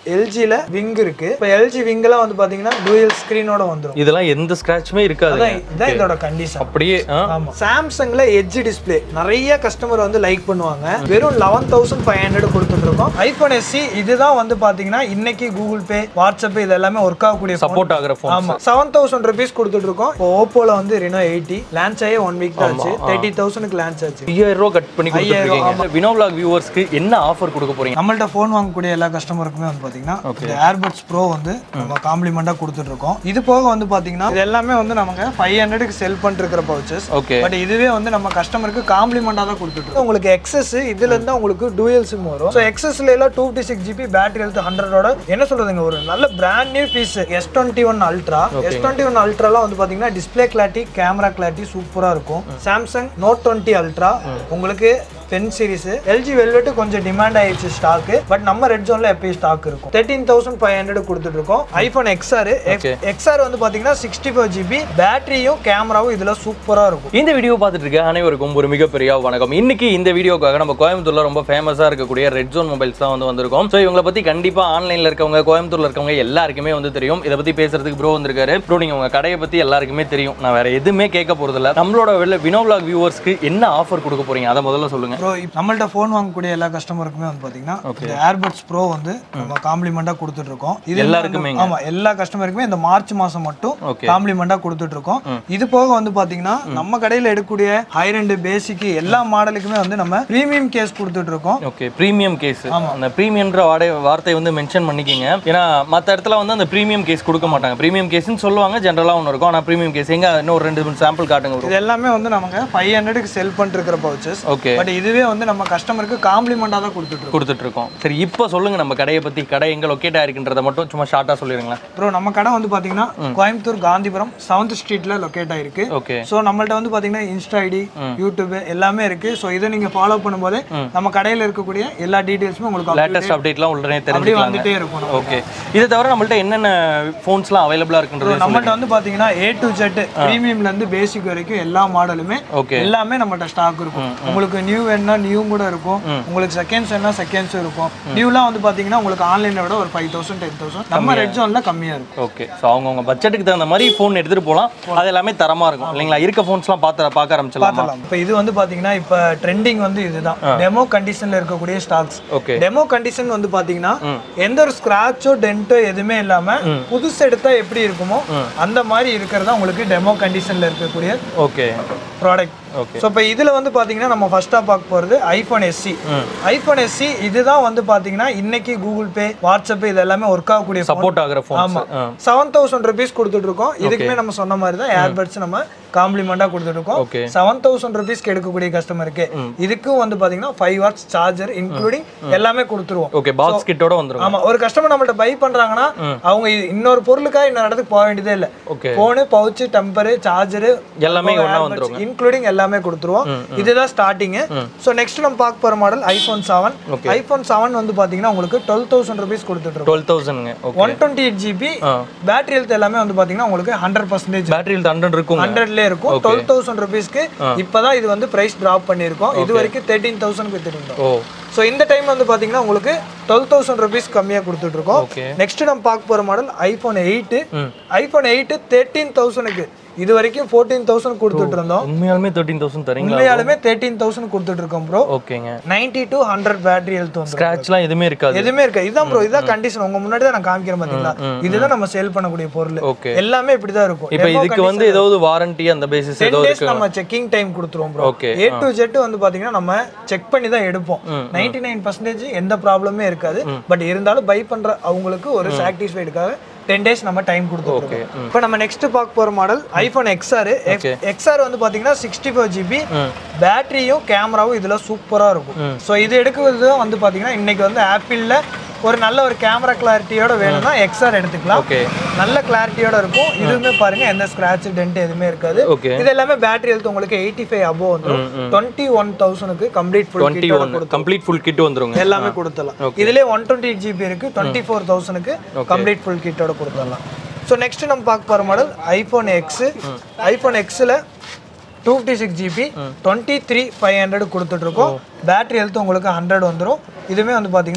எல்ஜியில் wing இருக்கு இப்போ LG விங்கெல்லாம் வந்து பார்த்தீங்கன்னா டூயல் ஸ்க்ரீனோட வந்துடும் இதெல்லாம் எந்த ஸ்கிராட்சுமே இருக்காது அதான் இதான் இதோட கண்டிஷன் அப்படியே ஆ, ஆமா சாம்சங்ல எட்ஜ் டிஸ்ப்ளே நிறைய கஸ்டமர் வந்து லைக் பண்ணுவாங்க வெறும் லெவன் தௌசண்ட் ஃபைவ் ஹண்ட்ரட் கொடுத்துட்டு இருக்கோம் ஐபோன் எஸ்சி இதுதான் வந்து பாத்தீங்கன்னா இன்னைக்கு கூகுள் பே வாட்ஸ்அப் இது எல்லாமே ஒர்க் ஆகக்கூடிய phone. சப்போர்ட் ஆகுற ஃபோன் ஆமா செவன் தௌசண்ட் ருபீஸ் கொடுத்துட்டு இருக்கோம் இப்போ ஓப்போல வந்து ரெனோ எயிட்டி லான்ச் ஆகி ஒன் வீக் தான் ஆச்சு தேர்ட்டி தௌசண்ட்க்கு லான்ச் ஆச்சு ஐயாயிரம் ரூபா கட் பண்ணி கொடுத்துருக்கீங்க வினோவ்லாக் வியூவர்ஸ்க்கு என்ன ஆஃபர் கொடுக்க போறீங்க நம்மள்ட்ட ஃபோன் வாங்கக்கூடிய எல்லா கஸ்டமருக்குமே வந்து பாத்தீங்கன்னா இந்த ஏர்பட்ஸ் ப்ரோ வந்து நம்ம காம்ப்ளிமெண்டா கொடுத்துட்டு இருக்கோம் இது போக வந்து பாத்தீங்கன்னா இது எல்லாமே வந்து நமக்கு ஃபைவ் ஹண்ட்ரடுக்கு செல் பண்ணிட்டு இருக்கிற பவுச்சஸ் ஓகே பட் இதுவே வந்து நம்ம கஸ்டமருக்கு காம்ப்ளிமெண்டாக தான் கொடுத்துட்டு இருக்கோம். உங்களுக்கு எக்ஸஸ் இதுல இருந்து உங்களுக்கு டூயல் சிம் வரும் ஸோ எக்ஸஸ்ல எல்லாம் two fifty six GB battery health ஹண்ட்ரடோட என்ன சொல்றதுங்க ஒரு நல்ல brand new piece S twenty one ultra S twenty one அல்ட்ராலாம் வந்து பாத்தீங்கன்னா டிஸ்பிளே கிளாரிட்டி கேமரா கிளாரிட்டி சூப்பரா இருக்கும் சாம்சங் நோட் டுவெண்ட்டி அல்ட்ரா உங்களுக்கு பென் சீரிஸ் எல்ஜி வெல்வெட் கொஞ்சம் டிமாண்ட் ஆயிடுச்சு ஸ்டாக் பட் நம்ம ரெட் ஜோன்ல எப்பயும் ஸ்டாக் இருக்கும் தேர்ட்டீன் தௌசண்ட் ஃபைவ் ஹண்ட்ரட் கொடுத்துட்டு இருக்கோம் ஐபோன் எக்ஸ்ஆர் எக்ஸ்ஆர் வந்து பாத்தீங்கன்னா சிக்ஸ்டி ஃபோர் ஜிபி பேட்டரியும் கேமராவும் இதுல சூப்பரா இருக்கும் இந்த வீடியோ பார்த்துட்டு இருக்க அனைவருக்கும் ஒரு மிகப்பெரிய வணக்கம் இன்னைக்கு இந்த வீடியோக்காக நம்ம கோயம்புத்தூர்ல ரொம்ப ஃபேமஸா இருக்கக்கூடிய ரெட் ஜோன் மொபைல்ஸ் தான் வந்து வந்திருக்கோம் ஸோ இவங்களை பத்தி கண்டிப்பா ஆன்லைன்ல இருக்கவங்க கோயம்புத்தூர்ல இருக்கவங்க எல்லாருக்குமே வந்து தெரியும் இதை பத்தி பேசுறதுக்கு ப்ரோ வந்திருக்காரு ப்ரோ நீங்க உங்க கடையை பத்தி எல்லாருக்குமே தெரியும் நான் வேற எதுவுமே கேட்க போறது இல்ல நம்மளோட வெளில வினோவ்லாக் வியூவர்ஸ்க்கு என்ன ஆஃபர் கொடுக்க போறீங்க அதை முதல்ல சொல்லுங்க ப்ரோ நம்மள்ட்ட ஃபோன் வாங்கக்கூடிய எல்லா கஸ்டமருக்குமே வந்து பாத்தீங்கன்னா இந்த ஏர்பட்ஸ் ப்ரோ வந்து நம்ம காம்ப்ளிமெண்டா கொடுத்துட்டு இருக்கோம் இது எல்லாருக்குமே வந்து- ஆமா எல்லா கஸ்டமருக்குமே இந்த மார்ச் மாசம் மட்டும் Okay. காம்ப்ளிமெண்டா கொடுத்துட்டு இருக்கோம் இது போக வந்து பாத்தீங்கன்னா நம்ம கடையில எடுக்கக்கூடிய ஹை ரெண்டு பேசிக் எல்லா மாடலுக்குமே வந்து நம்ம பிரீமியம் கேஸ் கொடுத்துட்டு இருக்கோம் ஓகே ப்ரீமியம் கேஸ் அந்த ப்ரீமியம்ன்ற வாடை வார்த்தையை வந்து மென்ஷன் பண்ணிக்கிங்க ஏன்னா மற்ற இடத்துல வந்து அந்த ப்ரீமியம் கேஸ் கொடுக்க மாட்டாங்க ப்ரீமியம் கேஸ்னு சொல்லுவாங்க ஜென்ரலாக ஒன்று இருக்கும் ஆனால் ப்ரீமியம் கேஸ் எங்க இன்னும் ஒரு ரெண்டு மூணு சாம்பிள் காட்டுங்க bro. இது எல்லாமே வந்து நமக்கு ஃபைவ் ஹண்ட்ரடுக்கு செல் பண்ணிட்டு இருக்கிற பவுச்சஸ் ஓகே பட் இதுவே வந்து நம்ம கஸ்டமருக்கு காம்ப்ளிமெண்டா தான் கொடுத்துட்டு இருக்கோம் கொடுத்துட்டு இருக்கோம் சரி இப்போ சொல்லுங்க நம்ம கடையை பத்தி கடை எங்க லொக்கேட் ஆயிருக்குன்றத மட்டும் சும்மா ஷார்ட்டா சொல்லிடுங்களேன் ப்ரோ நம்ம கடை வந்து பாத்தீங்கன்னா கோயம்புத்தூர் காந்திபுரம் செவன்த் ஸ்ட்ரீட்ல லொக்கேட் ஆயிருக்கு ஓகே ஸோ நம்மள்ட்ட வந்து பார்த்தீங்கன்னா இன்ஸ்டா ஐடி யூடியூப் எல்லாமே இருக்கு ஸோ இதை நீங்க ஃபாலோ பண்ணும்போது நம்ம கடையில் இருக்கக்கூடிய எல்லா டீடைல்ஸுமே உங்களுக்கு லேட்டஸ்ட் அப்டேட்லாம் உடனே அப்படியே தெரிஞ்சுக்கலாம் வந்துட்டே இருக்கும் நம்ம. ஓகே இதை தவிர நம்மள்ட்ட என்னென்ன ஃபோன்ஸ்லாம் அவைலபிளா இருக்குன்றது நம்மள்ட்ட வந்து பாத்தீங்கன்னா ஏ டு ஜெட் ப்ரீமியம்ல இருந்து பேசிக் வரைக்கும் எல்லா மாடலுமே ஓகே எல்லாமே நம்மள்ட்ட ஸ்டாக் இருக்கும் உங்களுக்கு நியூ வேணும்னா நியூ கூட இருக்கும் உங்களுக்கு செகண்ட்ஸ் வேணா செகண்ட்ஸும் இருக்கும் நியூலாம் வந்து பாத்தீங்கன்னா உங்களுக்கு ஆன்லைனை விட ஒரு ஃபைவ் தௌசண்ட் டென் தௌசண்ட் நம்ம ரெட் ஜோன்ல கம்மியா இருக்கும் ஓகே ஸோ அவங்கவுங்க பட்ஜெட்டுக்கு தகுந்த மாதிரி ஃபோன் எடுத்துட்டு போகலாம் அது எல்லாமே தரமா இருக்கும் இல்லைங்களா இருக்க ஃபோன்ஸ்லாம் பார்த்து பார்க்க ஆரம்பிச்சிடலாமா பார்த்தலாம் இப்போ இது வந்து பாத்தீங்கன்னா இப்போ ட்ரெண்டிங் வந்து இதுதான் டெமோ கண்டிஷன்ல இருக்கக்கூடிய ஸ்டாக்ஸ் ஓகே டெமோ கண்டிஷன் வந்து பாத்தீங்கன்னா எந்த ஒரு ஸ்கிராச்சோ டென்ட்டோ எதுவுமே இல்லாம புதுசு எடுத்தா எப்படி இருக்குமோ அந்த மாதிரி இருக்கிறதா உங்களுக்கு டெமோ கண்டிஷன்ல இருக்கக்கூடிய ஓகே ப்ராடக்ட் ஓகே ஸோ இப்போ இதில் வந்து பார்த்தீங்கன்னா நம்ம ஃபர்ஸ்ட்டாக பார்க்க போகிறது ஐஃபோன் எஸ்சி ஐஃபோன் எஸ்சி இதுதான் வந்து பார்த்தீங்கன்னா இன்னைக்கு கூகுள் பே வாட்ஸ்அப் இது எல்லாமே ஒர்க் ஆகக்கூடிய phone. சப்போர்ட் ஆகுற ஃபோன்ஸ் ஆமா செவன் தௌசண்ட் ருபீஸ் கொடுத்துட்டு இருக்கோம் இதுக்குமே நம்ம சொன்ன மாதிரி தான் ஏர்பட்ஸ் நம்ம காம்ப்ளிமெண்டா கொடுத்துட்டு இருக்கோம் ஓகே செவன் தௌசண்ட் ருபீஸ்க்கு எடுக்கக்கூடிய கஸ்டமருக்கு இதுக்கும் வந்து பாத்தீங்கன்னா ஃபைவ் வாட்ஸ் சார்ஜர் இன்க்ளூடிங் எல்லாமே கொடுத்துருவோம் ஓகே பாக்ஸ் கிட்டோட வந்துரும் ஆமா ஒரு கஸ்டமர் நம்மள்ட்ட பை பண்றாங்கன்னா அவங்க இது- இன்னொரு பொருளுக்காக இன்னொரு இடத்துக்கு போக வேண்டியதே இல்ல okay phone pouch tempered charger எல்லாமே ஒண்ணா வந்துரும் இன்க்ளூடிங் எல்லாமே கொடுத்துருவோம் இதுதான் ஸ்டார்டிங் சோ நெக்ஸ்ட் நம்ம பார்க்க போற model iPhone seven iPhone seven வந்து பாத்தீங்கன்னா உங்களுக்கு டுவெல் தௌசண்ட் ருபீஸ் கொடுத்துட்டு இருக்கோம் டுவெல் தௌசண்ட்ங்க okay one twenty eight GB battery health எல்லாமே வந்து பாத்தீங்கன்னா உங்களுக்கு ஹண்ட்ரட் பர்சன்டேஜ் பேட்டரியில் ஹண்ட்ரட் இருக்கும் ஹண்ட்ரட்ல இருக்கும் டுவெல் தௌசண்ட் ருபீஸ்க்கு இப்பதான் இது வந்து பிரைஸ் டிராப் பண்ணியிருக்கோம் இது வரைக்கும் தேர்ட்டீன் தௌசண்ட் வித்துட்டு ஓ ஸோ இந்த டைம் வந்து பாத்தீங்கன்னா உங்களுக்கு டுவெல் தௌசண்ட் ருபீஸ் கம்மியா கொடுத்துட்டு இருக்கோம் ஓகே நெக்ஸ்ட் நம்ம பார்க்க போற model iPhone eight iPhone eight thirteen தௌசண்ட்க்கு இது வரைக்கும் ஃபோர்டீன் தௌசண்ட் கொடுத்துட்டு இருந்தோம் உண்மையாலுமே தேர்ட்டீன் தௌசண்ட் தரீங்களா உண்மையாலுமே தேர்ட்டீன் தௌசண்ட் கொடுத்துட்டு இருக்கோம் ப்ரோ ஓகேங்க ninety to hundred battery health வந்து ஸ்க்ராட்ச்லாம் எதுவுமே இருக்காது எதுவுமே இருக்கா இதான் ப்ரோ இதான் கண்டிஷன் உங்க முன்னாடி தான் நான் காமிக்கிறேன் பாத்தீங்களா இதுதான் நம்ம சேல் பண்ணக்கூடிய பொருள் ஓகே எல்லாமே இப்படிதான் இருக்கும் இப்போ இதுக்கு வந்து ஏதாவது வாரண்டி அந்த பேசிஸ் டென் ஏதோ டேஸ் நம்ம செக்கிங் டைம் கொடுத்துருவோம் bro Okay, A to Z வந்து பாத்தீங்கன்னா நம்ம செக் பண்ணி தான் எடுப்போம் நைன்டி நைன் பர்சன்டேஜ் எந்த ப்ராப்ளமே இருக்காது பட் இருந்தாலும் பை பண்ற அவங்களுக்கு ஒரு சாட்டிஸ்ஃபைடுக்காக டென் டேஸ் நம்ம டைம் கொடுத்துருக்கோம் இப்போ நம்ம நெக்ஸ்ட் பார்க்க போற மாடல் ஐபோன் எக்ஸ்ஆர் எக்ஸ்ஆர் வந்து பாத்தீங்கன்னா சிக்ஸ்டி ஃபோர் ஜிபி பேட்டரியும் கேமராவும் இதுல சூப்பரா இருக்கும் ஸோ இது எடுக்கிறது வந்து பாத்தீங்கன்னா இன்னைக்கு வந்து ஆப்பிள்ல ஒரு நல்ல ஒரு கேமரா கிளாரிட்டியோட வேணும்னா எக்ஸ்ஆர் எடுத்துக்கலாம் ஓகே நல்ல கிளாரிட்டியோட இருக்கும் இதுவுமே பாருங்க எந்த ஸ்கிராட்ச் டென்ட் எதுவுமே இருக்காது ஓகே இது எல்லாமே பேட்டரி ஹெல்த் உங்களுக்கு எயிட்டி ஃபைவ் அபோவ் வந்துடும் டுவெண்ட்டி ஒன் தௌசண்ட்க்கு complete full twenty one complete full kit வந்துருங்க எல்லாமே கொடுத்துடலாம் இதுலயே ஒன் டுவெண்ட்டி எயிட் ஜிபி இருக்கு டுவெண்ட்டி ஃபோர் தௌசண்ட்க்கு கம்ப்ளீட் ஃபுல் கிட்டோட கொடுத்துடலாம் ஸோ நெக்ஸ்ட் நம்ம பார்க்க போற மாடல் ஐபோன் எக்ஸ் ஐபோன் எக்ஸில் two fifty six GB twenty three five hundred கொடுத்துட்டு இருக்கோம் பேட்டரி ஹெல்த் உங்களுக்கு ஹண்ட்ரட் வந்துடும் இதுவுமே வந்து பார்த்தீங்கன்னா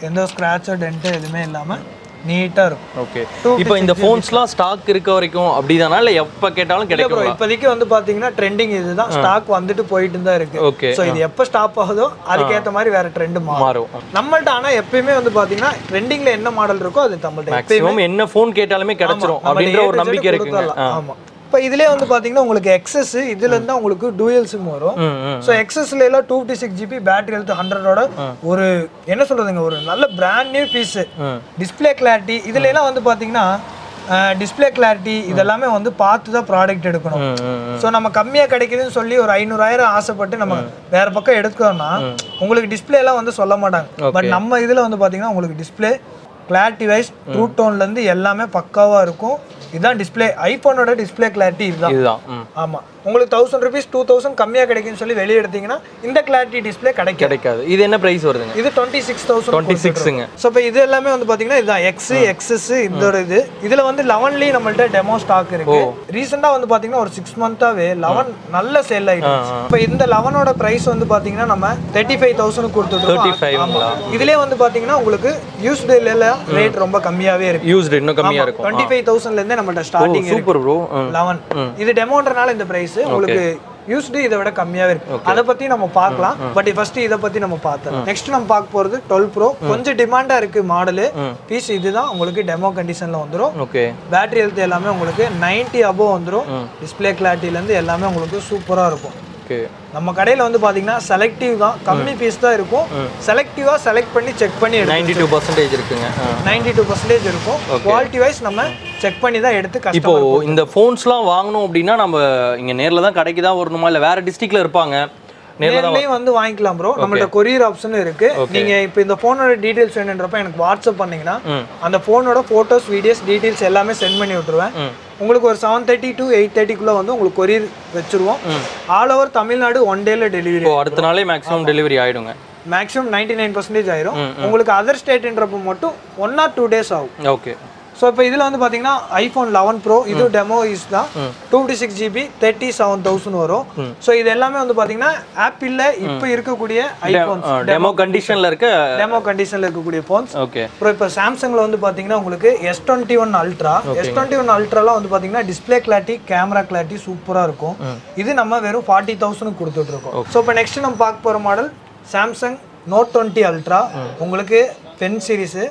எந்த ஸ்க்ராட்சோ டென்ட்டு எதுவுமே இல்லாமல் நீட்டாக இருக்கும் ஓகே இப்போ இந்த ஃபோன்ஸ்லாம் ஸ்டாக் இருக்க வரைக்கும் அப்படிதானா இல்லை எப்போ கேட்டாலும் ப்ரோ கிடைக்கும் இப்போதைக்கு வந்து பாத்தீங்கன்னா ட்ரெண்டிங் இதுதான் ஸ்டாக் வந்துட்டு போயிட்டு தான் இருக்கு ஓகே ஸோ இது எப்போ ஸ்டாப் ஆகுதோ அதுக்கேற்ற மாதிரி வேற ட்ரெண்ட் மாறும் மாறும் நம்மள்ட்ட ஆனா எப்பயுமே வந்து பாத்தீங்கன்னா ட்ரெண்டிங்ல என்ன மாடல் இருக்கோ அது நம்மள்ட்ட மேக்ஸிமம் என்ன ஃபோன் கேட்டாலுமே கிடைச்சிரும் அப்படின்ற ஒரு நம்பிக்கை இருக்குங்க ஆ. ஆமா இப்போ இதுலயே வந்து பாத்தீங்கன்னா உங்களுக்கு எக்ஸஸ் இதுல இருந்தா உங்களுக்கு டூயல் சிம் வரும் ம் ம் ஸோ எக்ஸஸ்ல எல்லாம் two fifty six GB battery health ஹண்ட்ரடோட ஒரு என்ன சொல்றதுங்க ஒரு நல்ல பிராண்ட் நியூ பீஸ் ம் டிஸ்பிளே கிளாரிட்டி இதுல எல்லாம் வந்து பாத்தீங்கன்னா டிஸ்பிளே கிளாரிட்டி இதெல்லாமே வந்து பார்த்து தான் ப்ராடக்ட் எடுக்கணும் ம், ம் ம். ஸோ நம்ம கம்மியாக கிடைக்குதுன்னு சொல்லி ஒரு ஐநூறாயிரம் ஆசைப்பட்டு நம்ம வேற பக்கம் எடுக்கிறோம்னா உங்களுக்கு டிஸ்பிளே எல்லாம் வந்து சொல்ல மாட்டாங்க பட் நம்ம இதில் வந்து பார்த்தீங்கன்னா உங்களுக்கு டிஸ்பிளே கிளாரிட்டி வைஸ் ட்ரூ டோன்லேருந்து எல்லாமே பக்காவாக இருக்கும் இதுதான் டிஸ்பிளே ஐஃபோனோட டிஸ்பிளே கிளாரிட்டி இதுதான் இதுதான் ம் ஆமாம் உங்களுக்கு தௌசண்ட் ருபீஸ் டூ தௌசண்ட் கம்மியாக கிடைக்குன்னு சொல்லி வெளியே எடுத்தீங்கன்னா இந்த கிளாரிட்டி டிஸ்பிளே கிடைக்கும் கிடைக்காது இது என்ன பிரைஸ் வருதுங்க இது டுவெண்ட்டி சிக்ஸ் தௌசண்ட் டுவெண்ட்டி சிக்ஸுங்க ஸோ இப்போ இது எல்லாமே வந்து பார்த்தீங்கன்னா இதுதான் எக்ஸ் எக்ஸஸ் இதோட இது இதில் வந்து லெவன்லேயும் நம்மள்ட்ட டெமோ ஸ்டாக் இருக்கு ரீசெண்டாக வந்து பார்த்தீங்கன்னா ஒரு சிக்ஸ் மந்த்தாவே லெவன் நல்ல சேல் ஆயிடுச்சு இப்போ இந்த லெவனோட ப்ரைஸ் வந்து பார்த்தீங்கன்னா நம்ம தேர்ட்டி ஃபைவ் தௌசண்ட் கொடுத்துருக்கோம் 35 ங்களா? இதுலேயே வந்து பார்த்தீங்கன்னா உங்களுக்கு யூஸ்டு ரேட் ரொம்ப கம்மியாகவே இருக்கு யூஸ்டு இன்னும் கம்மியா இருக்கும் டுவெண்ட்டி ஃபைவ் தௌசண்ட்லேருந்தே நம்மள்ட்ட ஸ்டார்டிங் இருக்கு சூப்பர் ப்ரோ லெவன் இது டெமோன்றனால இந்த பிரைஸ் உங்களுக்கு யூஸ்டு இதை விட கம்மியாவே இருக்கு அதை பத்தி நம்ம பார்க்கலாம் பட் ஃபர்ஸ்ட் இதை பத்தி நம்ம பார்த்தோம் நெக்ஸ்ட் நம்ம பார்க்க போறது டுவெல் ப்ரோ கொஞ்சம் டிமாண்டா இருக்கு மாடலு பீஸ் இதுதான் உங்களுக்கு டெமோ கண்டிஷன்ல வந்துரும் ஓகே பேட்டரி ஹெல்த் எல்லாமே உங்களுக்கு 90 அபோவ் வந்துரும் டிஸ்பிளே கிளாரிட்டில இருந்து எல்லாமே உங்களுக்கு சூப்பரா இருக்கும் ஓகே நம்ம கடையில வந்து பாத்தீங்கன்னா செலக்டிவ் தான் கம்மி பீஸ் தான் இருக்கும் செலக்டிவா செலக்ட் பண்ணி செக் பண்ணி எடுக்கும் நைன்டி டூ பர்சன்டேஜ் இருக்குங்க ஆ. நைன்டி டூ பர்சன்டேஜ் இருக்கும் குவாலிட்டி வைஸ் நம்ம செக் பண்ணி தான் எடுத்து கஷ்டம் இப்போ இந்த ஃபோன்ஸ்லாம் வாங்கணும் அப்படின்னா நம்ம இங்க நேர்ல தான் கடைக்கு தான் வரணுமா இல்ல வேற டிஸ்ட்ரிக்ட்ல இருப்பாங்க நேர்ல தான் நேர்லயும் வந்து வாங்கிக்கலாம் ப்ரோ நம்மள்ட்ட கொரியர் ஆப்ஷன் இருக்கு நீங்க இப்போ இந்த போனோட டீடைல்ஸ் வேணுன்றப்ப எனக்கு வாட்ஸ்அப் பண்ணீங்கன்னா ம். அந்த போனோட போட்டோஸ் வீடியோஸ் டீடைல்ஸ் எல்லாமே சென்ட் பண்ணி விட்டுருவேன் ம். உங்களுக்கு ஒரு செவன் தேர்ட்டி டு எயிட் தேர்ட்டிக்குள்ள வந்து உங்களுக்கு கொரியர் வச்சிருவோம் ஆல் ஓவர் தமிழ்நாடு ஒன் டேல டெலிவரி இப்போ அடுத்த நாளே மேக்ஸிமம் டெலிவரி ஆயிடுங்க மேக்ஸிமம் நைன்டி நைன் பர்சன்டேஜ் ஆயிரும் உங்களுக்கு அதர் ஸ்டேட்ன்றப்ப மட்டும் ஒன் ஆர் டூ டேஸ் ஆகும் ஓகே ஸோ இப்போ இதில் வந்து பார்த்தீங்கன்னா ஐஃபோன் லெவன் ப்ரோ இது டெமோ யூஸ் தான் two fifty six GB thirty seven thousand வரும் ஸோ இது எல்லாமே வந்து பார்த்தீங்கன்னா ஆப்பிளில் இப்போ இருக்கக்கூடிய ஐஃபோன்ஸ் டெமோ கண்டிஷன்ல இருக்க டெமோ கண்டிஷனில் இருக்கக்கூடிய ஃபோன்ஸ் ஓகே அப்புறம் இப்போ சாம்சங்கில் வந்து பார்த்தீங்கன்னா உங்களுக்கு S twenty one ultra S twenty one அல்ட்ராலாம் வந்து பார்த்தீங்கன்னா டிஸ்பிளே கிளாரிட்டி கேமரா கிளாரிட்டி சூப்பராக இருக்கும் இது நம்ம வெறும் ஃபார்ட்டி தௌசண்ட் கொடுத்துட்டு இருக்கோம் ஸோ இப்போ நெக்ஸ்ட் நம்ம பார்க்க போகிற model Samsung note twenty ultra உங்களுக்கு பென் சீரிஸு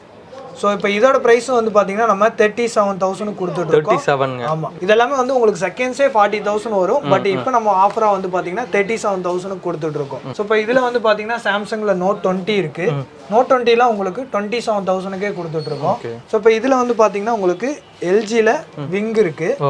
ஸோ இப்போ இதோட ப்ரைஸும் வந்து பார்த்தீங்கன்னா நம்ம தேர்ட்டி செவன் தௌசண்ட் கொடுத்துட்டு தேர்ட்டி இருக்கோம் செவனுங்க ஆமா இதெல்லாமே வந்து உங்களுக்கு செகண்ட்ஸே ஃபார்ட்டி தௌசண்ட் வரும் பட் இப்போ நம்ம ஆஃபரா வந்து பாத்தீங்கன்னா தேர்ட்டி செவன் தௌசண்ட் கொடுத்துட்டு இருக்கோம் ஸோ இப்போ இதுல வந்து பாத்தீங்கன்னா சாம்சங்ல நோட் டுவெண்ட்டி இருக்கு நோட் டுவெண்ட்டிலாம் உங்களுக்கு டுவெண்ட்டி செவன் தௌசண்ட்கே கொடுத்துட்டு இருக்கோம் Okay. ஸோ இப்போ இதுல வந்து பாத்தீங்கன்னா உங்களுக்கு எல்ஜில விங் இருக்கு ஓ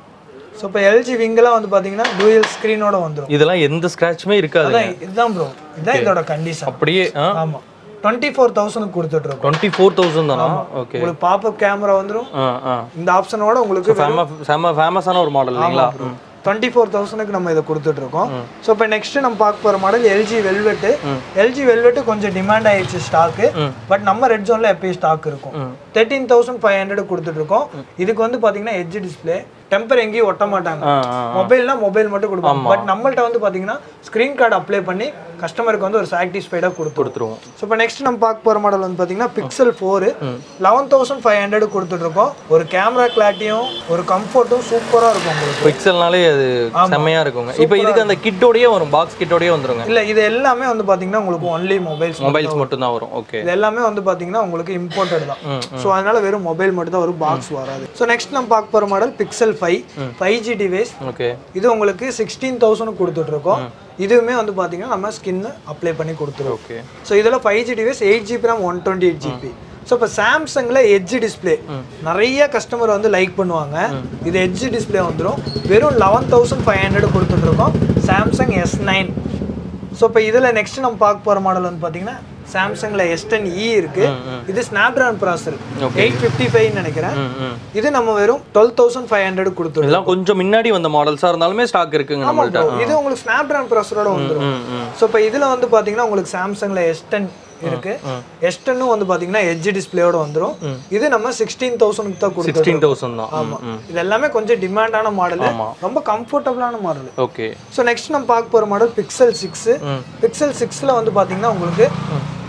ஸோ இப்போ எல்ஜி விங்கெல்லாம் வந்து பாத்தீங்கன்னா டூயல் ஸ்க்ரீனோட வந்துரும் இதெல்லாம் எந்த ஸ்க்ராட்சுமே இருக்காது அதான் இதுதான் ப்ரோ இதுதான் இதோட கண்டிஷன் அப்படியே ஆமா டுவெண்ட்டி ஃபோர் தௌசண்ட் கொடுத்துட்டு இருக்கோம் டுவெண்ட்டி ஃபோர் தௌசண்ட் தானா ஓகே உங்களுக்கு பாப்அப் கேமரா வந்துரும் ஆ ஆ இந்த ஆப்ஷனோட உங்களுக்கு ஃபேம செம ஃபேமஸான ஒரு மாடல் இல்லைங்களா டுவெண்ட்டி ஃபோர் தௌசண்ட்க்கு நம்ம இதை கொடுத்துட்டு இருக்கோம் ஸோ இப்போ நெக்ஸ்ட் நம்ம பார்க்க போகிற model LG velvet LG velvet கொஞ்சம் டிமாண்ட் ஆயிடுச்சு ஸ்டாக்கு பட் நம்ம ரெட் ஜோனில் எப்பயும் ஸ்டாக் இருக்கும் தேர்ட்டீன் தௌசண்ட் ஃபைவ் ஹண்ட்ரட் கொடுத்துட்டு இருக்கோம் இதுக்கு வந்து பார்த்தீங்கன்னா எட்ஜ் டிஸ்பிளே டெம்பர் எங்கேயும் ஒட்ட மாட்டாங்க ஆ ஆ மொபைல்னா மொபைல் மட்டும் கொடுப்பாங்க பட் நம்மள்ட்ட வந்து பார்த்தீங்கன்னா ஸ்க்ரீன் கார்டு அப்ளை பண்ணி கஸ்டமருக்கு வந்து ஒரு சாட்டிஸ்ஃபைடாக கொடுத்துரும் கொடுத்துருவோம் ஸோ இப்போ நெக்ஸ்ட் நம்ம பார்க்க போகிற மாடல் வந்து பார்த்தீங்கன்னா Pixel four eleven thousand five hundred கொடுத்துட்ருக்கோம் ஒரு கேமரா கிளாரிட்டியும் ஒரு கம்ஃபர்ட்டும் சூப்பராக இருக்கும் உங்களுக்கு பிக்சல்னாலே அது செம்மையா இருக்குங்க இப்போ இதுக்கு அந்த கிட்டோடயே வரும் பாக்ஸ் கிட்டோடயே வந்துருங்க இல்லை இது எல்லாமே வந்து பார்த்தீங்கன்னா உங்களுக்கு ஒன்லி மொபைல்ஸ் மொபைல்ஸ் மட்டும் தான் வரும் ஓகே இது எல்லாமே வந்து பார்த்தீங்கன்னா உங்களுக்கு இம்போர்ட்டட் தான் ஸோ அதனால வெறும் மொபைல் மட்டும் தான் ஒரு பாக்ஸ் வராது ஸோ நெக்ஸ்ட் நம்ம பார்க்க போகிற model Pixel five five G device okay இது உங்களுக்கு சிக்ஸ்டீன் தௌசண்ட் கொடுத்துட்ருக்கோம் இதுவுமே வந்து பார்த்தீங்கன்னா நம்ம ஸ்கின் அப்ளை பண்ணி கொடுத்துருவோம் ஓகே ஸோ இதில் five G device eight GB RAM one twenty eight GB so இப்போ சாம்சங்கில் எட்ஜ் டிஸ்பிளே நிறைய கஸ்டமர் வந்து லைக் பண்ணுவாங்க இது எட்ஜ் டிஸ்பிளே வந்துடும் வெறும் லெவன் தௌசண்ட் ஃபைவ் ஹண்ட்ரட் கொடுத்துட்ருக்கோம் சாம்சங் எஸ் நைன் ஸோ இப்போ இதில் நெக்ஸ்ட் நம்ம பார்க்க போகிற மாடல் வந்து பார்த்தீங்கன்னா சாம்சங்கில் எஸ் டென் இ இருக்கு இது ஸ்னாப்ட்ராகன் ப்ராசர் எயிட் ஃபிஃப்டி ஃபைவ்னு நினைக்கிறேன் ம் ம் இது நம்ம வெறும் டுவெல் தௌசண்ட் ஃபைவ் ஹண்ட்ரட் கொடுத்துருக்கோம் இதெல்லாம் கொஞ்சம் முன்னாடி வந்த மாடல்ஸா இருந்தாலுமே ஸ்டாக் இருக்குங்க நம்மள்ட்ட இது உங்களுக்கு ஸ்னாப்ட்ராகன் ப்ராசரோட வந்துடும் ம் ம் ஸோ இப்போ இதில் வந்து பார்த்தீங்கன்னா உங்களுக்கு சாம்சங்கில் எஸ் டென் இருக்கு எஸ் டென்னும் வந்து பார்த்தீங்கன்னா எட்ஜ் டிஸ்பிளேயோட வந்துடும் இது நம்ம சிக்ஸ்டீன் தௌசண்ட்க்கு தான் கொடுத்துருக்கோம் சிக்ஸ்டீன் தௌசண்ட் தான் ஆமா இது எல்லாமே கொஞ்சம் டிமாண்டான மாடல் ரொம்ப கம்ஃபர்டபுளான மாடல் ஓகே ஸோ நெக்ஸ்ட் நம்ம பார்க்க போகிற மாடல் பிக்சல் சிக்ஸ் பிக்சல் சிக்ஸில் வந்து பார்த்தீங்கன்னா உங்களுக்கு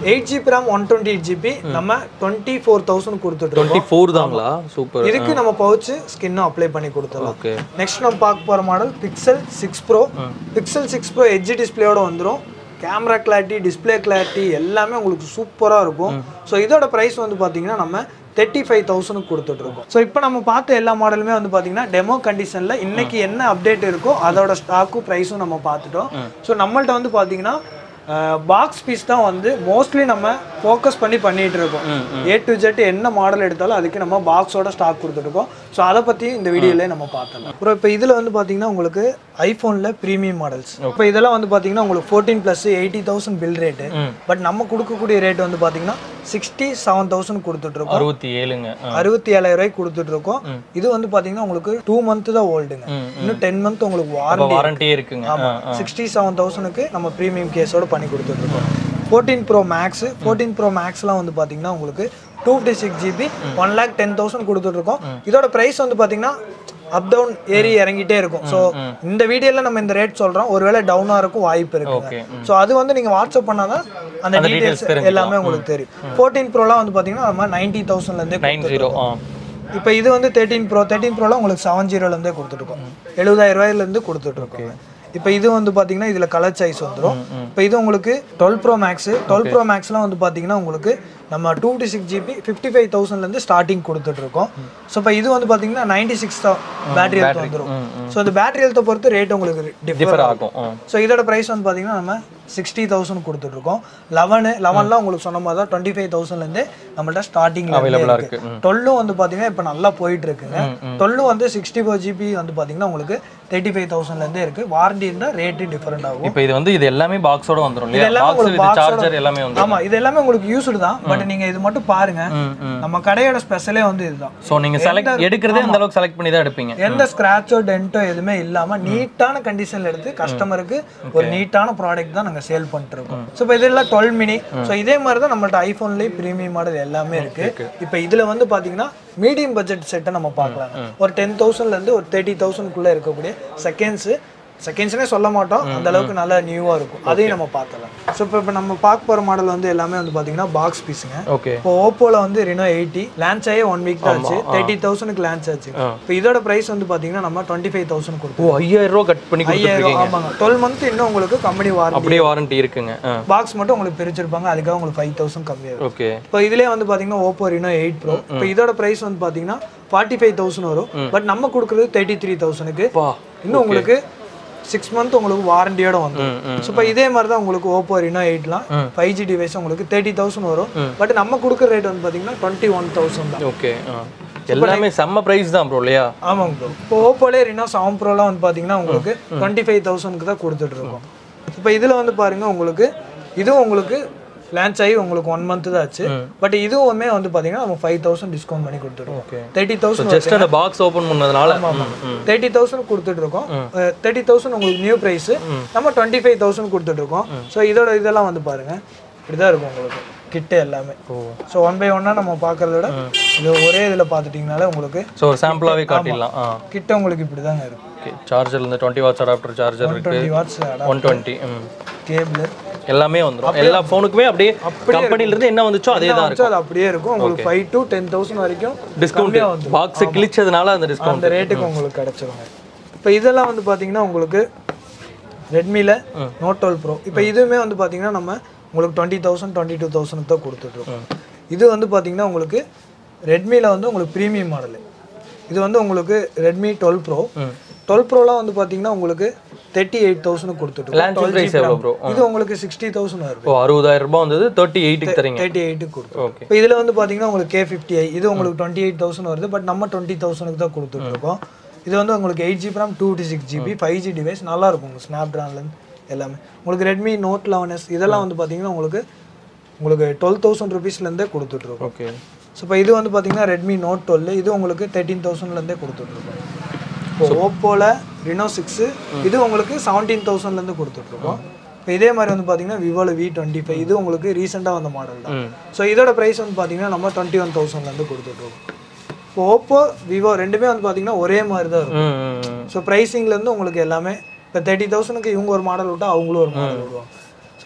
eight GB RAM one twenty eight GB நம்ம டுவெண்ட்டி ஃபோர் தௌசண்ட் கொடுத்துட்டு இருக்கோம் டுவெண்ட்டி ஃபோர் தாங்களா சூப்பர் இதுக்கு நம்ம பவுச்சு ஸ்கின்னும் அப்ளை பண்ணி கொடுத்துடலாம் ஓகே நெக்ஸ்ட் நம்ம பார்க்க போகிற model Pixel six pro Pixel six pro edge டிஸ்பிளேயோட வந்துடும் கேமரா கிளாரிட்டி டிஸ்பிளே கிளாரிட்டி எல்லாமே உங்களுக்கு சூப்பராக இருக்கும் ஸோ இதோட ப்ரைஸ் வந்து பார்த்தீங்கன்னா நம்ம தேர்ட்டி ஃபைவ் தௌசண்ட்க்கு கொடுத்துட்ருக்கோம் ஸோ இப்போ நம்ம பார்த்த எல்லா மாடலுமே வந்து பார்த்தீங்கன்னா டெமோ கண்டிஷனில் இன்னைக்கு என்ன அப்டேட் இருக்கோ அதோட ஸ்டாக்கும் ப்ரைஸும் நம்ம பார்த்துட்டோம் ஸோ நம்மள்ட்ட வந்து பார்த்தீங்கன்னா பாக்ஸ் பீஸ் தான் வந்து மோஸ்ட்லி நம்ம ஃபோக்கஸ் பண்ணி பண்ணிட்டு இருக்கோம் ஏ டு ஜெட் என்ன மாடல் எடுத்தாலும் அதுக்கு நம்ம பாக்ஸோட ஸ்டாக் கொடுத்துருக்கோம் ஸோ அதை பற்றி இந்த வீடியோல நம்ம பார்த்தலாம் அப்புறம் இப்போ இதில் வந்து பார்த்தீங்கன்னா உங்களுக்கு ஐஃபோனில் ப்ரீமியம் மாடல்ஸ் இப்போ இதெல்லாம் வந்து பார்த்தீங்கன்னா உங்களுக்கு fourteen plus eighty thousand bill rate but நம்ம கொடுக்கக்கூடிய ரேட் வந்து பார்த்தீங்கன்னா சிக்ஸ்டி செவன் தௌசண்ட் கொடுத்துட்ருக்கோம் அறுபத்தி ஏழுங்க ஆ. அறுபத்தி ஏழாயிரம் ரூபாய்க்கு கொடுத்துட்டு இருக்கோம் இது வந்து பார்த்தீங்கன்னா உங்களுக்கு டூ மந்த் தான் ஓல்டுங்க இன்னும் டென் மந்த் உங்களுக்கு அப்போ வாரண்டி வாரண்டியே இருக்குங்க ஆ. சிக்ஸ்டி செவன் தௌசண்ட்க்கு நம்ம ப்ரீமியம் கேஸோட பண்ணி கொடுத்துட்ருக்கோம் fourteen pro max fourteen pro மேக்ஸ்லாம் வந்து பார்த்தீங்கன்னா உங்களுக்கு two fifty six GB one lakh ten thousand கொடுத்துட்ருக்கோம் இதோட ப்ரைஸ் வந்து பார்த்தீங்கன்னா அப் டவுன் ஏறி இறங்கிட்டே இருக்கும் ஸோ இந்த வீடியோவில் நம்ம இந்த ரேட் சொல்கிறோம் ஒருவேளை டவுனாக இருக்கும் வாய்ப்பு இருக்கு ஓகே ஸோ அது வந்து நீங்கள் வாட்ஸ்அப் பண்ணாதான் அந்த டீட்டெயில்ஸ் எல்லாமே உங்களுக்கு தெரியும் ஃபோர்டீன் ப்ரோலாம் வந்து பார்த்தீங்கன்னா நம்ம நைன்டி தௌசண்ட்லேருந்தே நைன் ஜீரோ ஆ இப்போ இது வந்து தேர்ட்டின் ப்ரோ தேர்ட்டின் ப்ரோலாம் உங்களுக்கு செவன் ஜீரோலேருந்தே கொடுத்துருக்கோம் எழுபதாயிரம் ரூபாயிலேருந்து கொடுத்துட்ருக்கோம் இப்போ இது வந்து பார்த்தீங்கன்னா இதில் கலர் சாய்ஸ் வந்துடும் இப்போ இது உங்களுக்கு twelve pro max twelve pro மேக்ஸ்லாம் வந்து பார்த்தீங்கன்னா உங்களுக்கு நம்ம two T six GB fifty five தௌசண்ட்லேருந்து ஸ்டார்டிங் கொடுத்துட்ருக்கோம் ஸோ இப்போ இது வந்து பார்த்தீங்கன்னா நைன்டி சிக்ஸ் பேட்டரி ஹெல்த் வந்துடும் ஸோ இந்த பேட்டரி ஹெல்த்தை பொறுத்து ரேட் உங்களுக்கு டிஃபர் டிஃபர் ஆகும் ஆ. ஸோ இதோட ப்ரைஸ் வந்து பார்த்தீங்கன்னா நம்ம சிக்ஸ்டி தௌசண்ட் கொடுத்துட்ருக்கோம் லெவனு லெவன்லாம் உங்களுக்கு சொன்ன மாதிரி தான் டுவெண்ட்டி ஃபைவ் தௌசண்ட்லேருந்து நம்மள்ட்ட ஸ்டார்டிங் Available-ஆ இருக்கு இருக்கு. ம். டுவெல்லும் வந்து பார்த்தீங்கன்னா இப்போ நல்லா போயிட்டு இருக்குங்க டுவெல்லும் வந்து சிக்ஸ்டி ஃபோர் ஜிபி வந்து பார்த்தீங்கன்னா உங்களுக்கு தேர்ட்டி ஃபைவ் தௌசண்ட்லேருந்தே இருக்குது வாரண்டி இருந்தால் ரேட்டு டிஃபரெண்ட் ஆகும் இப்போ இது வந்து இது எல்லாமே பாக்ஸோட வந்துரும் இது இல்லையா எல்லாமே பாக்ஸ் உங்களுக்கு வித் box-ஓட- சார்ஜர் எல்லாமே வந்துரும் ஆமா இது எல்லாமே உங்களுக்கு யூஸ்டு தான் பட் நீங்க இது மட்டும் பாருங்க ம், ம். நம்ம கடையோட ஸ்பெஷலே வந்து இதுதான் ஸோ நீங்க செலக்ட் எடுக்கிறதே அந்த அளவுக்கு செலக்ட் பண்ணி தான் எடுப்பீங்க எந்த ஸ்கிராச்சோ டென்ட்டோ எதுவுமே இல்லாம நீட்டான கண்டிஷன்ல எடுத்து கஸ்டமருக்கு ஒரு நீட்டான ப்ராடக்ட் தான் நாங்க சேல் பண்ணிட்டு இருக்கோம் ஸோ இப்போ இதெல்லாம் டுவெல் மினி ஸோ இதே மாதிரி தான் நம்மள்ட்ட ஐஃபோன்லேயே ப்ரீமியம் மாடல் எல்லாமே இருக்கு இப்போ இதுல வந்து பாத்தீங்கன்னா மீடியம் பட்ஜெட் செட்டை நம்ம பார்க்கலாம் ஒரு டென் தௌசண்ட்ல இருந்து ஒரு தேர்ட்டி தௌசண்ட்குள்ள இருக்கக்கூடிய செகண்ட்ஸ் செகண்ட்ஸ்னே சொல்ல மாட்டோம் அந்த அளவுக்கு நல்லா நியூவா இருக்கும் அதையும் நம்ம பார்த்தலாம் ஸோ இப்போ இப்போ நம்ம பார்க்க போற மாடல் வந்து எல்லாமே வந்து பாத்தீங்கன்னா பாக்ஸ் பீஸுங்க ஓகே இப்போ ஓப்போல வந்து ரெனோ எயிட்டி லான்ச் ஆகி ஒன் வீக் தான் ஆச்சு தேர்ட்டி தௌசண்ட்க்கு லான்ச் ஆச்சு இப்போ இதோட பிரைஸ் வந்து பாத்தீங்கன்னா நம்ம டுவெண்ட்டி ஃபைவ் தௌசண்ட் கொடுத்தோம் ஓ ஐயாயிரம் ரூபா கட் பண்ணி ஐயாயிரம் கொடுத்துருக்கீங்க ஆமாங்க டுவெல் மந்த் இன்னும் உங்களுக்கு கம்பெனி வாரண்டி அப்படியே வாரண்டி இருக்குங்க ஆ பாக்ஸ் மட்டும் உங்களுக்கு பிரிச்சிருப்பாங்க அதுக்காக உங்களுக்கு ஃபைவ் தௌசண்ட் கம்மியாகும் ஓகே இப்போ இதுலேயே வந்து பார்த்தீங்கன்னா ஓப்போ ரெனோ எயிட் ப்ரோ இப்போ இதோட ப்ரைஸ் வந்து பார்த்தீங்கன்னா ஃபார்ட்டி ஃபைவ் தௌசண்ட் வரும் பட் நம்ம கொடுக்குறது தேர்ட்டி த்ரீ தௌசண்ட்க்கு வா இன்னும் உங்களுக்கு சிக்ஸ் மந்த் உங்களுக்கு வாரண்டியோட வந்துடும் ம், ம். ஸோ இப்போ இதே மாதிரி தான் உங்களுக்கு ஓப்போ ரெனோ எயிட்லாம் ஃபைவ் ஜி டிவைஸ் உங்களுக்கு தேர்ட்டி தௌசண்ட் வரும் பட் நம்ம கொடுக்குற ரேட் வந்து பார்த்தீங்கன்னா டுவெண்ட்டி ஒன் தௌசண்ட் தான் ஓகே ஆ எல்லாமே செம்ம பிரைஸ் தான் ப்ரோ இல்லையா ஆமாங்க ப்ரோ இப்போ ஓப்போலே ரெனோ செவன் ப்ரோலாம் வந்து பார்த்தீங்கன்னா உங்களுக்கு டுவெண்ட்டி ஃபைவ் தௌசண்ட்க்கு தான் கொடுத்துட்டு இருக்கோம் இப்போ இதில் வந்து பாருங்க உங்களுக்கு இதுவும் உங்களுக்கு லான்ச் ஆகி உங்களுக்கு ஒன் மந்த் தான் ஆச்சு பட் இதுவுமே வந்து பார்த்தீங்கன்னா நம்ம ஃபைவ் தௌசண்ட் டிஸ்கவுண்ட் பண்ணி கொடுத்துருக்கோம் ஓகே தேர்ட்டி தௌசண்ட் ஜஸ்ட் அந்த பாக்ஸ் ஓபன் பண்ணதுனால தேர்ட்டி தௌசண்ட் கொடுத்துட்டு இருக்கோம் தேர்ட்டி தௌசண்ட் உங்களுக்கு நியூ ப்ரைஸ் நம்ம டுவெண்ட்டி ஃபைவ் தௌசண்ட் கொடுத்துட்டு இருக்கோம் ஸோ இதோட இதெல்லாம் வந்து பாருங்க இப்படிதான் இருக்கும் உங்களுக்கு கிட்ட எல்லாமே ஓ ஸோ ஒன் பை ஒன்னா நம்ம பார்க்கறத விட இது ஒரே இதில் பார்த்துட்டிங்கனாலே உங்களுக்கு ஸோ ஒரு சாம்பிளாவே காட்டிடலாம் ஆ கிட்ட உங்களுக்கு இப்படி தாங்க இருக்கும் ஓகே சார்ஜர் இந்த டுவெண்ட்டி வாட்ஸ் அடாப்டர் சார்ஜர் இருக்கு டுவெண்ட்டி வாட்ஸ் ஒன் டுவெண்ட்டி ம் கேபிள் எல்லாமே வந்துரும் எல்லா ஃபோனுக்குமே அப்படியே கம்பெனில இருந்து என்ன வந்துச்சோ அதே தான் அது அப்படியே இருக்கும் உங்களுக்கு ஃபைவ் டு டென் தௌசண்ட் வரைக்கும் டிஸ்கவுண்ட் பாக்ஸ் கிழிச்சதுனால அந்த டிஸ்கவுண்ட் அந்த ரேட்டுக்கு உங்களுக்கு கிடைச்சிருங்க இப்போ இதெல்லாம் வந்து பார்த்தீங்கன்னா உங்களுக்கு ரெட்மியில் நோட் டுவெல் ப்ரோ இப்போ இதுவுமே வந்து பார்த்தீங்கன்னா நம்ம உங்களுக்கு twenty thousand twenty two thousand தான் கொடுத்துட்ருக்கோம் இது வந்து பார்த்தீங்கன்னா உங்களுக்கு ரெட்மியில் வந்து உங்களுக்கு ப்ரீமியம் மாடலு இது வந்து உங்களுக்கு ரெட்மி டுவெல் ப்ரோ டுவெல் ப்ரோலாம் வந்து பார்த்தீங்கன்னா உங்களுக்கு தேர்ட்டி எயிட் தௌசண்ட் கொடுத்துட்ருக்கோம் லான்ச் பிரைஸ் எவ்வளோ ப்ரோ இது உங்களுக்கு சிக்ஸ்டி தௌசண்ட் வருது ஓ அறுபதாயிரம் ரூபாய் வந்தது தேர்ட்டி எயிட்டுக்கு தரீங்க தேர்ட்டி எயிட்டுக்கு கொடுத்துருக்கோம் ஓகே இப்போ இதில் வந்து பார்த்தீங்கன்னா உங்களுக்கு கே ஃபிஃப்டி ஐ இது உங்களுக்கு டுவெண்ட்டி எயிட் தௌசண்ட் வருது பட் நம்ம டுவெண்ட்டி தௌசண்ட்க்கு தான் கொடுத்துட்ருக்கோம் இது வந்து உங்களுக்கு eight GB RAM two T six GB five G device நல்லா இருக்கும் உங்களுக்கு ஸ்னாப் ட்ரான்லேருந்து எல்லாமே உங்களுக்கு ரெட்மி நோட் லெவன் எஸ் இதெல்லாம் வந்து பார்த்தீங்கன்னா உங்களுக்கு உங்களுக்கு டுவெல் தௌசண்ட் ருபீஸ்லேருந்தே கொடுத்துட்ருக்கோம் ஓகே ஸோ இப்போ இது வந்து பார்த்தீங்கன்னா ரெட்மி நோட் டுவெல் இது உங்களுக்கு தேர்ட்டீன் தௌசண்ட்லேருந்தே கொடுத்துட்ருக்கோம் இப்போ ஓப்போவில் ரினோ சிக்ஸு இது உங்களுக்கு செவன்டீன் தௌசண்ட்லேருந்து கொடுத்துட்ருக்கோம் இப்போ இதே மாதிரி வந்து பார்த்தீங்கன்னா விவோவில் வி டுவெண்ட்டி ஃபைவ் இது உங்களுக்கு ரீசெண்டாக வந்த மாடல் தான் ம் ஸோ இதோட ப்ரைஸ் வந்து பார்த்தீங்கன்னா நம்ம டுவெண்ட்டி ஒன் தௌசண்ட்லேருந்து கொடுத்துட்ருக்கோம் இப்போ ஓப்போ விவோ ரெண்டுமே வந்து பார்த்தீங்கன்னா ஒரே மாதிரி தான் இருக்கும் ம் ம், ம் ஸோ ப்ரைஸிங்லேருந்து உங்களுக்கு எல்லாமே இப்போ தேர்ட்டி தௌசண்ட்க்கு இவங்க ஒரு மாடல் விட்டா அவங்களும் ஒரு மாடல் விடுவாங்க இப்போ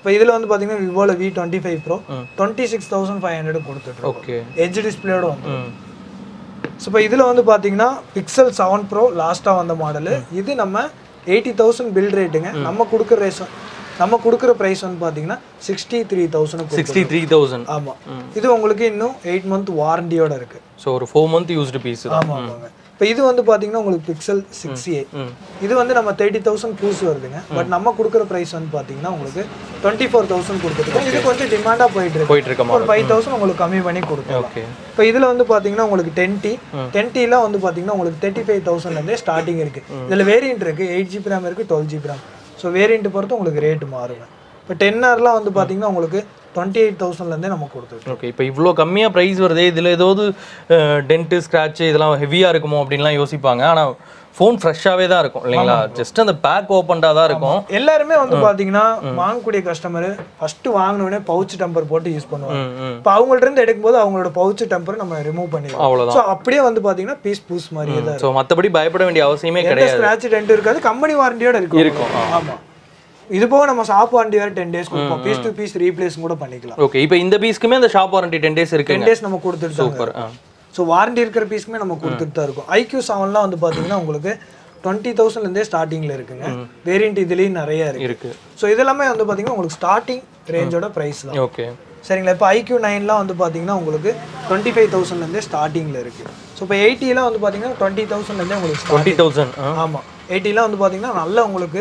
இப்போ இதில் வந்து பார்த்தீங்கன்னா விவோவில் V twenty five pro twenty six thousand five hundred கொடுத்துட்ருக்கோம் ஓகே எட்ஜ் டிஸ்பிளேயோட வந்து ம் ஸோ இப்போ இதில் வந்து பார்த்தீங்கன்னா பிக்சல் செவன் ப்ரோ லாஸ்ட்டாக வந்த மாடலு இது நம்ம எயிட்டி தௌசண்ட் பில் ரேட்டுங்க நம்ம கொடுக்குற ரேஸ் நம்ம கொடுக்குற ப்ரைஸ் வந்து பார்த்தீங்கன்னா sixty three thousand sixty three thousand ஆமாம் இது உங்களுக்கு இன்னும் எயிட் மந்த் வாரண்டியோட இருக்கு ஸோ ஒரு ஃபோர் மந்த் யூஸ்டு பீஸ் தான் ஆமாம் ஆமாங்க இப்போ இது வந்து பார்த்தீங்கன்னா உங்களுக்கு பிக்சல் சிக்ஸ் ஏ ம் இது வந்து நம்ம தேர்ட்டி தௌசண்ட் ப்ளூஸ் வருதுங்க பட் நம்ம கொடுக்குற ப்ரைஸ் வந்து பார்த்தீங்கன்னா உங்களுக்கு டுவெண்ட்டி ஃபோர் தௌசண்ட் கொடுத்துருக்கோம் இது கொஞ்சம் டிமாண்டாக போயிட்டு இருக்கு போயிட்டு இருக்க ஒரு ஃபைவ் தௌசண்ட் உங்களுக்கு கம்மி பண்ணி கொடுக்கலாம் ஓகே இப்போ இதில் வந்து பார்த்தீங்கன்னா உங்களுக்கு டென் டி டென் டிலாம் வந்து பார்த்தீங்கன்னா உங்களுக்கு தேர்ட்டி ஃபைவ் தௌசண்ட்லேருந்தே ஸ்டார்டிங் இருக்கு இதில் வேரியன்ட் இருக்கு எயிட் ஜிபி ரேம் இருக்கு twelve GB RAM so variant பொறுத்து உங்களுக்கு ரேட் மாறுங்க இப்போ டென் ஆர்லாம் வந்து பார்த்தீங்கன்னா உங்களுக்கு டுவெண்ட்டி எயிட் தௌசண்ட்லேருந்தே நம்ம கொடுத்துருக்கோம் ஓகே இப்போ இவ்வளோ கம்மியாக ப்ரைஸ் வருதே இதில் ஏதாவது டென்ட்டு ஸ்க்ராட்ச் இதெல்லாம் ஹெவியாக இருக்குமோ அப்படின்லாம் யோசிப்பாங்க ஆனால் ஃபோன் ஃப்ரெஷ்ஷாகவே தான் இருக்கும் இல்லைங்களா ஜஸ்ட் அந்த பேக் ஓப்பன்டாக தான் இருக்கும் எல்லாருமே வந்து பார்த்தீங்கன்னா வாங்கக்கூடிய கஸ்டமர் ஃபர்ஸ்ட் வாங்கினோடனே பவுச் டெம்பர் போட்டு யூஸ் பண்ணுவாங்க ம் ம் இப்போ அவங்கள்ட்ட இருந்து எடுக்கும்போது அவங்களோட பவுச் டெம்பர் நம்ம ரிமூவ் பண்ணிடுவோம் அவ்வளோதான் ஸோ அப்படியே வந்து பார்த்தீங்கன்னா பீஸ் பூஸ் மாதிரியே தான் ஸோ மற்றபடி பயப்பட வேண்டிய அவசியமே எந்த கிடையாது ஸ்க்ராட்ச் டென்ட் இருக்காது கம்பெனி வாரண்டியோட இருக்கும் இருக்கும், ஆமா இது போக நம்ம ஷாப் வாரண்டி வேறு டென் டேஸ் கொடுப்போம் பீஸ் டு பீஸ் ரீப்ளேஸ் கூட பண்ணிக்கலாம் ஓகே இப்போ இந்த பீஸ்க்குமே அந்த shop warranty ten days ten இருக்குங்க டேஸ் நம்ம கொடுத்துட்டு தான் சூப்பர் ஆ ஸோ வாரண்டி இருக்கிற பீஸ்க்குமே நம்ம கொடுத்துட்டு தான் இருக்கும் ஐக்யூ செவன்லாம் வந்து பார்த்தீங்கன்னா உங்களுக்கு டுவெண்ட்டி தௌசண்ட்லேருந்தே ஸ்டார்டிங்கில் இருக்குங்க வேரியன்ட் இதுலேயும் நிறைய இருக்கு இருக்கு ஸோ இதெல்லாமே வந்து பார்த்தீங்கன்னா உங்களுக்கு ஸ்டார்டிங் ரேஞ்சோட ப்ரைஸ் தான் ஓகே சரிங்களா இப்போ ஐக்யூ நைன்லாம் வந்து பார்த்தீங்கன்னா உங்களுக்கு டுவெண்ட்டி ஃபைவ் தௌசண்ட்லேருந்தே ஸ்டார்டிங்கில் இருக்குது ஸோ இப்போ எயிட்டிலாம் வந்து பார்த்தீங்கன்னா டுவெண்ட்டி தௌசண்ட்லேருந்தே உங்களுக்கு ஸ்டார்ட் டுவெண்ட்டி தௌசண்ட் ஆமாம் எயிட்டிலாம் வந்து பார்த்தீங்கன்னா நல்ல உங்களுக்கு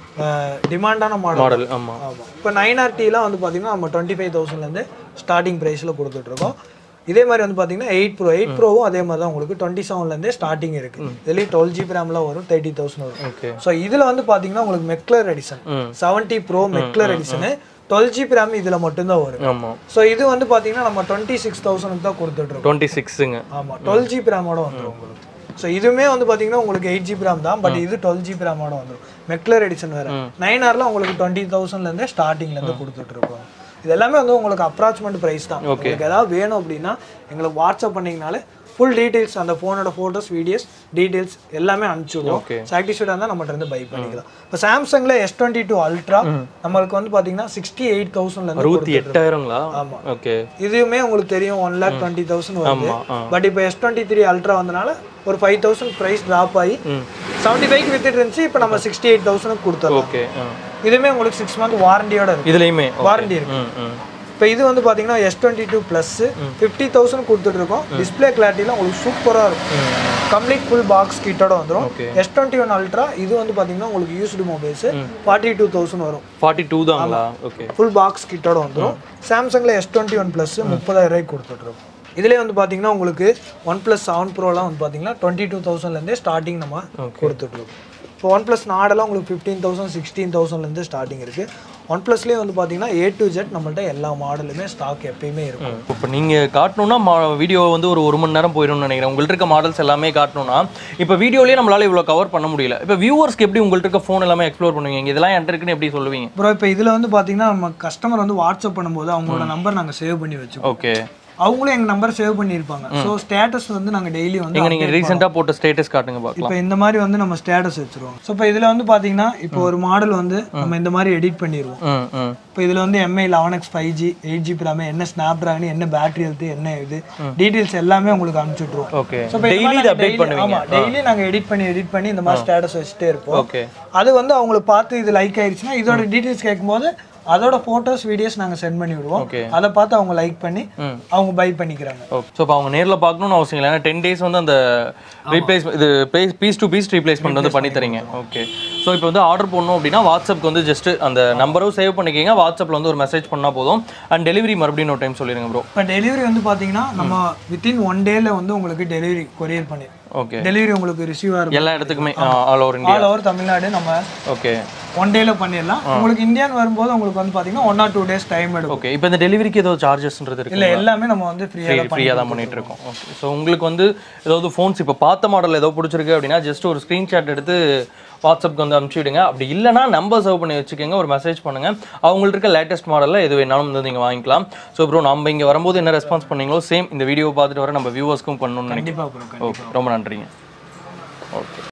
டிமாண்டான மாடல் மாடல் ஆமாம் ஆமாம் இப்போ நைன் ஆர்டிலாம் வந்து பார்த்தீங்கன்னா நம்ம டுவெண்ட்டி ஃபைவ் தௌசண்ட்லேருந்து ஸ்டார்டிங் ப்ரைஸில் கொடுத்துட்ருக்கோம் இதே மாதிரி வந்து பார்த்தீங்கன்னா எயிட் ப்ரோ எயிட் ப்ரோவும் அதே மாதிரி தான் உங்களுக்கு டுவெண்ட்டி செவன்லேருந்தே ஸ்டார்டிங் இருக்குது இதுலேயும் டுவெல் ஜிபி ரேம்லாம் வரும் தேர்ட்டி தௌசண்ட் வரும் ஓகே ஸோ இதில் வந்து பார்த்தீங்கன்னா உங்களுக்கு மெக்லர் எடிசன் ம் seventy pro McLaren edition twelve GB RAM இதில் மட்டும்தான் வரும் ஆமாம் ஸோ இது வந்து பார்த்தீங்கன்னா நம்ம டுவெண்ட்டி சிக்ஸ் தௌசண்ட்க்கு தான் கொடுத்துட்ருக்கோம் டுவெண்ட்டி சிக்ஸுங்க ஆமாம் டுவெல் ஜிபி ரேமோட வந்துடும் உங்களுக்கு ஸோ இதுவுமே வந்து பார்த்தீங்கன்னா உங்களுக்கு எயிட் ஜிபி ரேம் தான் பட் இது டுவெல் ஜிபி ரேமோட வந்துடும் மெக்லர் எடிஷன் வேறு நைன் ஆர்லாம் உங்களுக்கு டுவெண்ட்டி தௌசண்ட்லேருந்தே ஸ்டார்டிங்லேருந்து கொடுத்துட்ருக்கோம் இது எல்லாமே வந்து உங்களுக்கு அப்ராச்மெண்ட் ப்ரைஸ் தான் உங்களுக்கு ஏதாவது வேணும் அப்படின்னா எங்களுக்கு வாட்ஸ்அப் பண்ணிங்கனாலே ஃபுல் டீடைல்ஸ் அந்த ஃபோனோட ஃபோட்டோஸ் வீடியோஸ் டீடைல்ஸ் எல்லாமே அனுப்பிச்சுடுவோம் Okay. சாட்டிஸ்ஃபைடாக இருந்தால் நம்மகிட்ட இருந்து பை பண்ணிக்கலாம் இப்போ சாம்சங்கில் எஸ் டுவெண்ட்டி டூ அல்ட்ரா நம்மளுக்கு வந்து பார்த்தீங்கன்னா சிக்ஸ்டி எயிட் தௌசண்ட்லேருந்து அறுபத்தி எட்டாயிரங்களா ஆமா. ஓகே இதுவுமே உங்களுக்கு தெரியும் ஒன் லேக் டுவெண்ட்டி தௌசண்ட் வருது ஆமா, ஆ. பட் இப்போ எஸ் டுவெண்ட்டி த்ரீ அல்ட்ரா வந்தனால ஒரு ஃபைவ் தௌசண்ட் ப்ரைஸ் ட்ராப் ஆகி செவன்ட்டி ஃபைவ் வித்துட்டு இருந்துச்சு இப்போ நம்ம சிக்ஸ்டி எயிட் தௌசண்ட் கொடுத்துருவோம் ஓகே இதுவுமே உங்களுக்கு சிக்ஸ் மந்த் வாரண்டியோட இருக்கு இதுலேயுமே வாரண்டி இருக்கு ம் ம் இப்போ இது வந்து பார்த்தீங்கன்னா S twenty two plus fifty thousand கொடுத்துட்டு இருக்கோம் டிஸ்பிளே கிளாரிட்டிலாம் உங்களுக்கு சூப்பராக இருக்கும் கம்ப்ளீட் ஃபுல் பாக்ஸ் கிட்டோட வந்துடும் Okay. S twenty one ultra இது வந்து பார்த்தீங்கன்னா உங்களுக்கு used mobiles forty two thousand வரும் ஃபார்ட்டி டூ தாங்களா ஓகே ஃபுல் பாக்ஸ் கிட்டோட வந்துடும் சாம்சங்கில் எஸ் டுவெண்ட்டி ஒன் ப்ளஸ் முப்பதாயிரம் ரூபாய்க்கு கொடுத்துட்ருக்கோம் இதுலேயே வந்து பார்த்தீங்கன்னா உங்களுக்கு ஒன் ப்ளஸ் செவன் ப்ரோலாம் வந்து பார்த்தீங்கன்னா டுவெண்ட்டி டூ தௌசண்ட்லேருந்தே ஸ்டார்டிங் நம்ம கொடுத்துட்ருக்கோம் இப்போ ஒன் ப்ளஸ் நாடெல்லாம் உங்களுக்கு ஃபிஃப்டீன் தௌசண்ட் சிக்ஸ்டீன் தௌசண்ட்லேருந்து ஸ்டார்டிங் இருக்குது ஒன் ப்ளஸ்லேயே வந்து பார்த்தீங்கன்னா ஏ டு ஜெட் நம்மள்ட்ட எல்லா மாடலுமே ஸ்டாக் எப்பயுமே இருக்கும் இப்போ நீங்கள் காட்டணும்னா மா வீடியோ வந்து ஒரு ஒரு மணி நேரம் போயிடும்னு நினைக்கிறேன் உங்கள்ட்ட இருக்க மாடல்ஸ் எல்லாமே காட்டணும்னா இப்போ வீடியோலேயே நம்மளால இவ்வளோ கவர் பண்ண முடியல இப்போ வியூவர்ஸ்க்கு எப்படி உங்கள்ட்ட இருக்க ஃபோன் எல்லாமே எக்ஸ்ப்ளோர் பண்ணுவீங்க இதெல்லாம் என்கிட்ட இருக்குன்னு எப்படி சொல்லுவீங்க ப்ரோ இப்போ இதில் வந்து பார்த்தீங்கன்னா நம்ம கஸ்டமர் வந்து வாட்ஸ்அப் பண்ணும்போது அவங்களோட நம்பர் நாங்கள் சேவ் பண்ணி வச்சுக்கோம் ஓகே அவங்களும் எங்கள் நம்பர் சேவ் பண்ணியிருப்பாங்க ஸோ ஸ்டேட்டஸ் வந்து நாங்கள் டெய்லி வந்து எங்க நீங்கள் ரீசெண்டாக போட்ட ஸ்டேட்டஸ் காட்டுங்க பார்க்கலாம் இப்போ இந்த மாதிரி வந்து நம்ம ஸ்டேட்டஸ் வச்சிருவோம் ஸோ இப்போ இதில் வந்து பார்த்தீங்கன்னா இப்போ ஒரு மாடல் வந்து நம்ம இந்த மாதிரி எடிட் பண்ணிடுவோம் ம் ம் இப்போ இதில் வந்து Mi eleven X five G eight GB RAM என்ன ஸ்னாப் ட்ராகன் என்ன பேட்டரி ஹெல்த் என்ன இது டீட்டெயில்ஸ் எல்லாமே உங்களுக்கு அனுப்பிச்சுட்ருவோம் ஓகே ஸோ இப்போ டெய்லி இதை அப்டேட் பண்ணுவீங்க ஆமாம் டெய்லி நாங்கள் எடிட் பண்ணி எடிட் பண்ணி இந்த மாதிரி ஸ்டேட்டஸ் வச்சுட்டே இருப்போம் ஓகே அது வந்து அவங்களுக்கு பார்த்து இது லைக் ஆயிடுச்சுன்னா இதோட டீட்டெயில்ஸ் கேட்கும்போது அதோட ஃபோட்டோஸ் வீடியோஸ் நாங்கள் சென்ட் பண்ணி விடுவோம் Okay. அதை பார்த்து அவங்க லைக் பண்ணி அவங்க பை பண்ணிக்கிறாங்க ஓகே ஸோ இப்போ அவங்க நேரில் பார்க்கணும்னு அவசியம் இல்லை ஏன்னா டென் டேஸ் வந்து அந்த ரீப்ளேஸ் இது பீஸ் டு பீஸ் ரீப்ளேஸ்மெண்ட் வந்து பண்ணி தரீங்க ஓகே ஸோ இப்போ வந்து ஆர்டர் பண்ணணும் அப்படின்னா வாட்ஸ்அப்க்கு வந்து ஜஸ்ட் அந்த நம்பரும் சேவ் பண்ணிக்கிங்க வாட்ஸ்அப்பில் வந்து ஒரு மெசேஜ் பண்ணால் போதும் அண்ட் டெலிவரி மறுபடியும் ஒரு டைம் சொல்லிடுங்க ப்ரோ இப்போ டெலிவரி வந்து பார்த்தீங்கன்னா நம்ம வித்தின் ஒன் டேல வந்து உங்களுக்கு டெலிவரி கொரியர் பண்ணி ஓகே டெலிவரி உங்களுக்கு ரிசீவ் ஆகும் எல்லா இடத்துக்குமே all over India all over Tamil Nadu நம்ம ஓகே ஒன் டேல பண்ணிடலாம் உங்களுக்கு இந்தியான் வரும்போது உங்களுக்கு வந்து பார்த்தீங்கன்னா one or two days time எடுக்கும் ஓகே இப்போ இந்த டெலிவரிக்கு ஏதோ சார்ஜஸ்ன்றது இருக்கு இல்லை எல்லாமே நம்ம வந்து ஃப்ரீயாக ஃப்ரீயாக தான் பண்ணிட்டு இருக்கோம் ஓகே ஸோ உங்களுக்கு வந்து ஏதாவது ஃபோன்ஸ் இப்போ பார்த்த மாடல் ஏதோ பிடிச்சிருக்கு அப்படின்னா ஜஸ்ட் ஒரு ஸ்க்ரீன்ஷாட் எடுத்து வாட்ஸ்அப்க்கு வந்து அனுப்பிச்சி விடுங்க அப்படி இல்லைனா நம்பர் சர்வ் பண்ணி வச்சுக்கோங்க ஒரு மெசேஜ் பண்ணுங்க அவங்கள்ட்ட இருக்க லேட்டஸ்ட் மாடலில் எது வேணாலும் வந்து நீங்கள் வாங்கிக்கலாம் ஸோ ப்ரோ நம்ம இங்கே வரும்போது என்ன ரெஸ்பான்ஸ் பண்ணீங்களோ சேம் இந்த வீடியோ பார்த்துட்டு வர நம்ம வியூவர்ஸ்க்கும் பண்ணணும்னு நினைக்கிறேன் கண்டிப்பாக ப்ரோ ஓகே ரொம்ப நன்றிங்க ஓகே